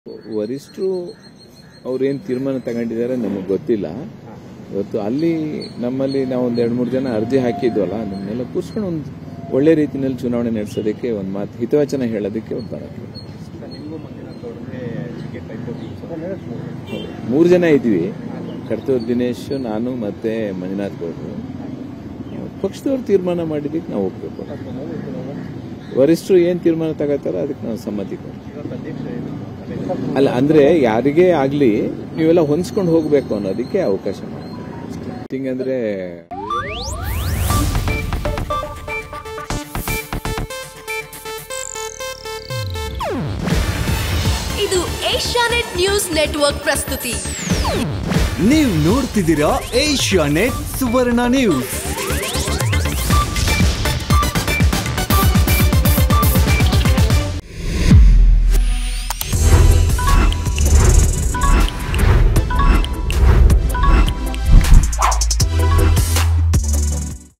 ವರಿಷ್ಠರು ಅವ್ರು ಏನು ತೀರ್ಮಾನ ತಗೊಂಡಿದ್ದಾರೆ ನಮಗೆ ಗೊತ್ತಿಲ್ಲ ಇವತ್ತು ಅಲ್ಲಿ ನಮ್ಮಲ್ಲಿ ನಾವು ಒಂದು ಎರಡು ಮೂರು ಜನ ಅರ್ಜಿ ಹಾಕಿದ್ವಲ್ಲ ನಮ್ಮನ್ನೆಲ್ಲ ಕೂರ್ಸ್ಕೊಂಡು ಒಂದು ಒಳ್ಳೆ ರೀತಿಯಲ್ಲಿ ಚುನಾವಣೆ ನಡೆಸೋದಕ್ಕೆ ಒಂದು ಮಾತು ಹಿತವಚನ ಹೇಳೋದಕ್ಕೆ ಒಂದು ಬರಕ್ಕೆ ನಿಮಗೂ ಮಂಜುನಾಥ್ ಅವ್ರಿಗೆ ಟಿಕೆಟ್ ಪೈಪೋಟಿ ಮೂರು ಜನ ಇದ್ವಿ ಕರ್ತೂರ್ ದಿನೇಶ್ ನಾನು ಮತ್ತೆ ಮಂಜುನಾಥ್ ಗೌಡ್ರು ಪಕ್ಷದವ್ರು ತೀರ್ಮಾನ ಮಾಡಿದ್ದಕ್ಕೆ ನಾವು ಹೋಗ್ಬೇಕು ವರಿಷ್ಠರು ಏನು ತೀರ್ಮಾನ ತಗೋತಾರೋ ಅದಕ್ಕೆ ನಾವು ಸಮ್ಮತಿ ಕೊಡ್ತೀವಿ ಇವತ್ತು ಅಧ್ಯಕ್ಷ ಏನು? ಅಲ್ಲ ಅಂದ್ರೆ ಯಾರಿಗೇ ಆಗ್ಲಿ ನೀವೆಲ್ಲ ಹೊಂದ್ಸ್ಕೊಂಡು ಹೋಗ್ಬೇಕು ಅನ್ನೋದಕ್ಕೆ ಅವಕಾಶ ಮಾಡ್ತೀವಿ ಹಿಂಗಂದ್ರೆ ಇದು ಏಷ್ಯಾನೆಟ್ ನ್ಯೂಸ್ ನೆಟ್ವರ್ಕ್ ಪ್ರಸ್ತುತಿ ನೀವು ನೋಡ್ತಿದ್ದೀರಾ ಏಷ್ಯಾ ನೆಟ್ ಸುವರ್ಣ ನ್ಯೂಸ್